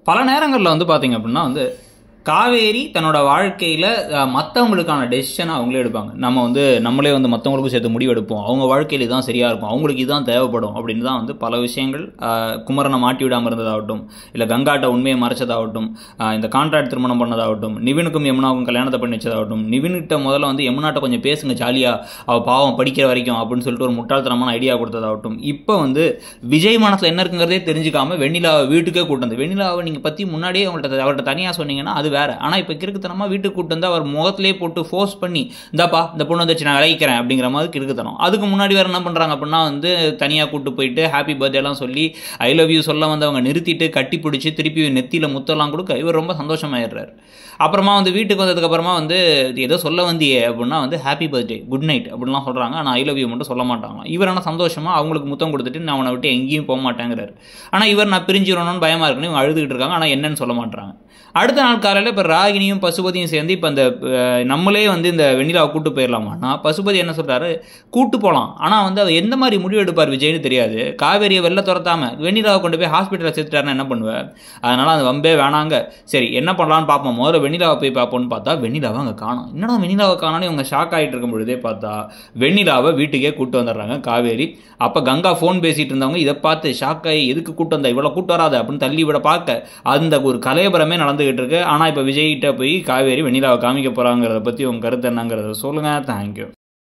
பல நேரங்களில் வந்து பார்த்தீங்க அப்படின்னா வந்து காவேரி தன்னோட வாழ்க்கையில் மற்றவங்களுக்கான டெசிஷனை அவங்களே எடுப்பாங்க நம்ம வந்து நம்மளே வந்து மற்றவங்களுக்கும் சேர்த்து முடிவு எடுப்போம் அவங்க வாழ்க்கையில் இதுதான் சரியாக இருக்கும் அவங்களுக்கு இதுதான் தேவைப்படும் அப்படின்னு தான் வந்து பல விஷயங்கள் ஆஹ், குமரனை மாட்டி விடாமல் இருந்ததாகட்டும் இல்லை கங்காட்ட உண்மையை மறைச்சதாகட்டும் ஆஹ், இந்த கான்ட்ராக்ட் திருமணம் பண்ணதாகட்டும் நிவினுக்கும் யமுனாவுக்கும் கல்யாணத்தை பண்ணி வச்சதாகட்டும் நிவின்கிட்ட முதல்ல வந்து யமுனாட்ட கொஞ்சம் பேசுங்க ஜாலியாக அவள் பாவம் படிக்கிற வரைக்கும் அப்படின்னு சொல்லிட்டு ஒரு முட்டாள்தனமான ஐடியா கொடுத்ததாகட்டும் இப்போ வந்து விஜய் மனசில் என்ன இருக்குங்கிறதே தெரிஞ்சுக்காம வெண்ணிலாவை வீட்டுக்கே கூட்டு வந்து வெண்ணிலாவை நீங்கள் பற்றி முன்னாடியே அவங்கள்ட்ட அவர்கிட்ட தனியாக சொன்னீங்கன்னா அது வேற ஆனால் இப்போ கிறுக்குத்தனமாக வீட்டுக்கு கூட்டு வந்து அவர் முகத்திலே போட்டு ஃபோர்ஸ் பண்ணி இந்தாப்பா இந்த பொண்ணு வந்துச்சு நான் விளைவிக்கிறேன் அப்படிங்கிற மாதிரி கிறுக்குத்தனம் அதுக்கு முன்னாடி வேறு என்ன பண்ணுறாங்க அப்படின்னா வந்து தனியாக கூட்டு போயிட்டு ஹாப்பி பர்த்டேலாம் சொல்லி ஐ லவ் யூ சொல்ல வந்து அவங்க நிறுத்திட்டு கட்டி பிடிச்சி திருப்பி நெத்தியில் முத்தெல்லாம் கொடுக்க இவர் ரொம்ப சந்தோஷமாயிடுறாரு அப்புறமா வந்து வீட்டுக்கு வந்ததுக்கப்புறமா வந்து ஏதோ சொல்ல வந்தியே அப்படின்னா வந்து ஹாப்பி பர்த்டே குட் நைட் அப்படின்லாம் சொல்கிறாங்க ஆனால் ஐ லவ் யூ மட்டும் சொல்ல மாட்டாங்க இவர் ஆனால் சந்தோஷமாக அவங்களுக்கு முத்தம் கொடுத்துட்டு நான் அவனை விட்டு எங்கேயும் போக மாட்டேங்கிறாரு ஆனால் இவர் நான் பிரிஞ்சிடணும்னு பயமாக இருக்குன்னு இவங்க அழுதுகிட்டு இருக்காங்க ஆனால் என்னன்னு சொல்ல மாட்டாங்க அடுத்த நாள் காலையில் இப்போ ராகினியும் பசுபதியும் சேர்ந்து இப்போ அந்த அஹ், நம்மளே வந்து இந்த வெண்ணிலாவை கூட்டு போயிடலாமான்னா பசுபதி என்ன சொல்கிறாரு கூட்டு போகலாம் ஆனால் வந்து அவர் எந்த மாதிரி முடிவு எடுப்பார் விஜய்னு தெரியாது காவேரியை வெளில துரத்தாம வெண்ணிலாவை கொண்டு போய் ஹாஸ்பிட்டலில் சேர்த்துட்டாருன்னா என்ன பண்ணுவேன் அதனால் அந்த வம்பே வேணாங்க சரி என்ன பண்ணலான்னு பார்ப்போம் முதல்ல வெண்ணிலாவை போய் பார்ப்போம்னு பார்த்தா வெண்ணிலாவை அங்கே காணும் என்னடா வெண்ணிலாவை காணோன்னு இவங்க ஷாக் ஆகிட்டு இருக்கும் பொழுதே பார்த்தா வெண்ணிலாவை வீட்டுக்கே கூட்டு வந்துடுறாங்க காவேரி அப்போ கங்கா ஃபோன் பேசிட்டு இருந்தவங்க இதை பார்த்து ஷாக் ஆகி எதுக்கு கூட்டு வந்தா இவ்வளோ கூட்டு வராத அப்படின்னு தள்ளி விட பார்க்க அந்த ஒரு கலையபரமே நடந்துகிட்டு இருக்கு ஆனால் இப்போ விஜய்கிட்ட போய் காவேரி வெண்ணிலாவை காமிக்க போகிறாங்கிறத பற்றி உங்கள் கருத்து என்னங்கிறத சொல்லுங்கள் தேங்க்யூ